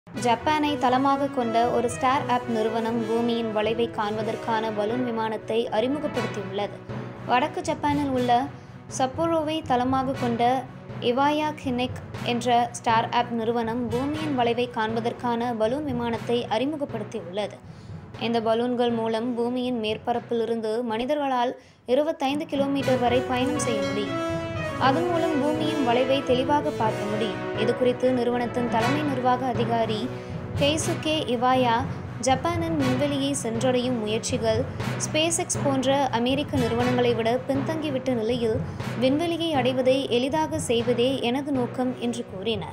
ஜப்பானை தளமாக கொண்ட ஒரு ஸ்டார் ஆப் நிறுவனம் பூமியின் வளைவை காண்பதற்கான பலூன் விமானத்தை அறிமுகப்படுத்தியுள்ளது வடக்கு ஜப்பானில் உள்ள சப்போரோவை தளமாக கொண்ட இவாயா கினெக் என்ற ஸ்டார் ஆப் நிறுவனம் பூமியின் வளைவை காண்பதற்கான பலூன் விமானத்தை அறிமுகப்படுத்தியுள்ளது இந்த பலூன்கள் மூலம் பூமியின் மேற்பரப்பிலிருந்து மனிதர்களால் இருபத்தைந்து கிலோமீட்டர் வரை பயணம் செய்ய முடியும் அதன் மூலம் பூமியின் வளைவை தெளிவாக பார்க்க முடியும் இது குறித்து நிறுவனத்தின் தலைமை நிர்வாக அதிகாரி கெய்சுகே இவாயா ஜப்பானின் விண்வெளியை சென்றடையும் முயற்சிகள் ஸ்பேஸ் எக்ஸ் போன்ற அமெரிக்க நிறுவனங்களை விட பின்தங்கிவிட்ட நிலையில் விண்வெளியை அடைவதை எளிதாக செய்வதே எனது நோக்கம் என்று கூறினார்